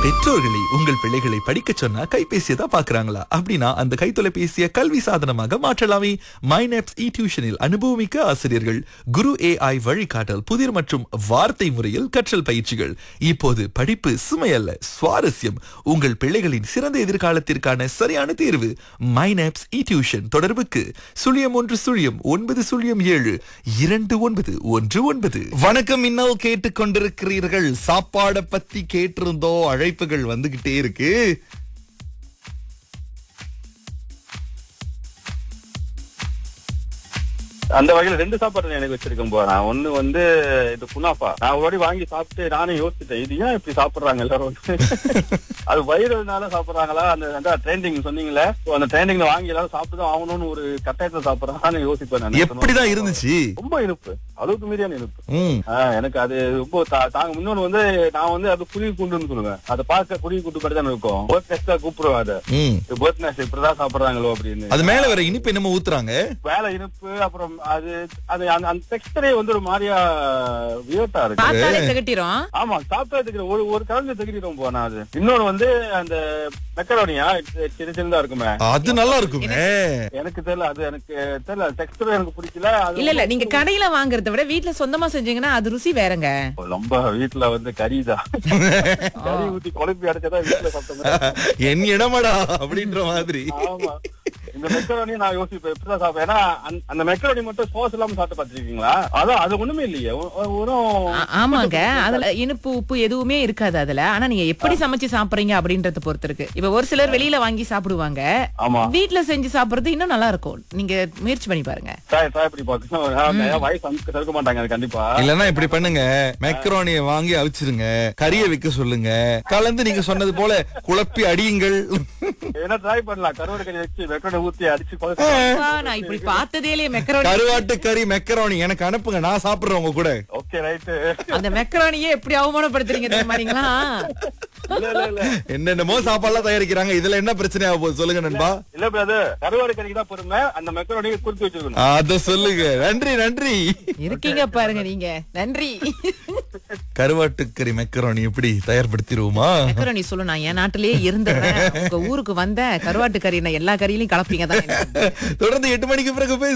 பெற்றோர்களை உங்கள் பிள்ளைகளை படிக்க சொன்னா கைபேசியை தான் பாக்குறாங்களா அப்படின்னா அந்த கைத்தொலைபேசியை கல்வி சாதனமாக மாற்றலாமே மைனப்ஸ் இ டியூஷனில் அனுபவமிக்க ஆசிரியர்கள் குரு ஏஐ வழிகாட்டல் புதிர் மற்றும் வார்த்தை முறையில் கற்றல் பயிற்சிகள் இப்போது படிப்பு சுமையல்ல சுவாரஸ்யம் உங்கள் பிள்ளைகளின் சிறந்த எதிர்காலத்திற்கான சரியான தேர்வு மைனப்ஸ் இ டியூஷன் தொடர்புக்கு சுழியம் ஒன்று சுழியம் ஒன்பது சுழியம் ஏழு இரண்டு ஒன்பது ஒன்று ஒன்பது வணக்கம் இன்னல் கேட்டுக்கொண்டிருக்கிறீர்கள் சாப்பாடை பத்தி கேட்டிருந்தோம் அழைப்புகள் வந்துகிட்டே இருக்கு அந்த வகையில ரெண்டு சாப்பாடு எனக்கு வச்சிருக்கேன் போ நான் ஒண்ணு வந்து இது குனாஃபா நான் ஒரு வாட்டி வாங்கி சாப்பிட்டு நானே யோசிச்சிட்டேன் இது ஏன் இப்படி சாப்பிடுறாங்க எல்லாரும் வந்து? அது வயிறுனால சாப்பிடுறாங்களா அந்த அந்த ட்ரெண்டிங் சொன்னீங்களே so அந்த ட்ரெண்டிங்ல வாங்கி எல்லாரும் சாப்பிட்டு தான் ஆகணும்னு ஒரு கட்டாயத்துல சாப்பிடுறாங்கன்னு யோசிப்பேன் நான் எப்படிதான் இருந்துச்சு ரொம்ப இனிப்பு அளவுக்கு மீறியான இனிப்பு ம் ஆஹ் எனக்கு அது ரொம்ப தா- தாங்க இன்னொன்னு வந்து நான் வந்து அது புளி குண்டுன்னு சொல்லுவேன் அதை பார்க்க புளி குண்டு மாதிரி தான் இருக்கும் பேர்த் நெஸ்டா கூப்பிடுவேன் அதை ம் பேர்த் நெஸ்ட் இப்படிதான் சாப்பிடுறாங்களோ அப்படின்னு அது மேல வர இனிப்பு என்னமோ ஊத்துறாங்க வேலை இனிப்பு அப்புறம் அது அது அந்த அந்த டெக்ஸ்டரே வந்து ஒரு மாதிரியா வியர்ட்டா இருக்கு பார்த்தாலே திகட்டிரும் ஆமா சாப்பிட்டதுக்கு ஒரு ஒரு கலந்து தகிரிடும் போனா அது இன்னொன்னு வந்து அந்த மெக்கரோனியா சின்ன சின்னதா இருக்குமே அது நல்லா இருக்குமே எனக்கு தெரியல அது எனக்கு தெரியல டெக்ஸ்டர் எனக்கு பிடிக்கல அது இல்ல இல்ல நீங்க கடையில வாங்குறத விட வீட்ல சொந்தமா செஞ்சீங்கன்னா அது ருசி வேறங்க ரொம்ப வீட்டுல வந்து கறிதான் கறி ஊத்தி குழம்பி அடைச்சதா வீட்டுல சாப்பிட்ட என் இடமடா அப்படின்ற மாதிரி ஆமா இந்த மெக்கரோனி நான் யோசிப்பேன் எப்படிதான் சாப்பிடுவேன் ஏன்னா அந்த- அந்த மெக்கரோனி மட்டும் சோஸ் இல்லாம சாப்பிட்டு பாத்திருக்கீங்களா அதான் அது ஒண்ணுமே இல்லையே ஒ- ஒ- வெறும் ஆ- ஆமாங்க அதுல இனிப்பு உப்பு எதுவுமே இருக்காது அதுல ஆனா நீங்க எப்படி சமைச்சு சாப்பிடுறீங்க அப்படின்றத பொறுத்து இருக்கு இப்ப ஒரு சிலர் வெளியில வாங்கி சாப்பிடுவாங்க ஆமா வீட்ல செஞ்சு சாப்பிடுறது இன்னும் நல்லா இருக்கும் நீங்க முயற்சி பண்ணி பாருங்க ட்ரை ட்ரை பண்ணி பார்க்கணும் வயசு அமுக்கு தடுக்க மாட்டாங்க அது கண்டிப்பா இல்லன்னா இப்படி பண்ணுங்க மெக்ரோனிய வாங்கி அவிச்சிருங்க கறிய வைக்க சொல்லுங்க கலந்து நீங்க சொன்னது போல குழப்பி அடியுங்கள் என்ன ட்ரை பண்ணலாம் கருவாடு கறி வச்சு வெக்கடை ஊத்தி அடிச்சு அப்பா, நான் இப்படி பார்த்ததே இல்லையே மெக்கரோனி கருவாட்டு கறி மெக்கரோனி எனக்கு அனுப்புங்க நான் சாப்பிடுறேன் உங்க கூட ஓகே ரைட்டு அந்த மெக்கரோனியே எப்படி அவமானப்படுத்துறீங்க தெரியுமாங்களா இல்ல இல்ல இல்ல என்னென்னமோ சாப்பாடுலாம் தயாரிக்கிறாங்க இதுல என்ன பிரச்சனை ஆக போகுது சொல்லுங்க நண்பா இல்ல பிரதர் கருவாடு கறிக்கு தான் பொறுமை அந்த மெக்கரோனியை குறித்து வச்சிருக்கணும் அத சொல்லுங்க நன்றி நன்றி இருக்கீங்க பாருங்க நீங்க நன்றி கருவாட்டுக்கறி மெக்கரோனி எப்படி தயார்படுத்திடுவோமா மெக்கரோனி சொல்லு நான் என் நாட்டிலேயே இருந்துடுறேன் உங்க ஊருக்கு வந்த கருவாட்டு கறி நான் எல்லா கறியிலையும் கலப்பீங்க தான் தொடர்ந்து எட்டு மணிக்கு பிறகு போய்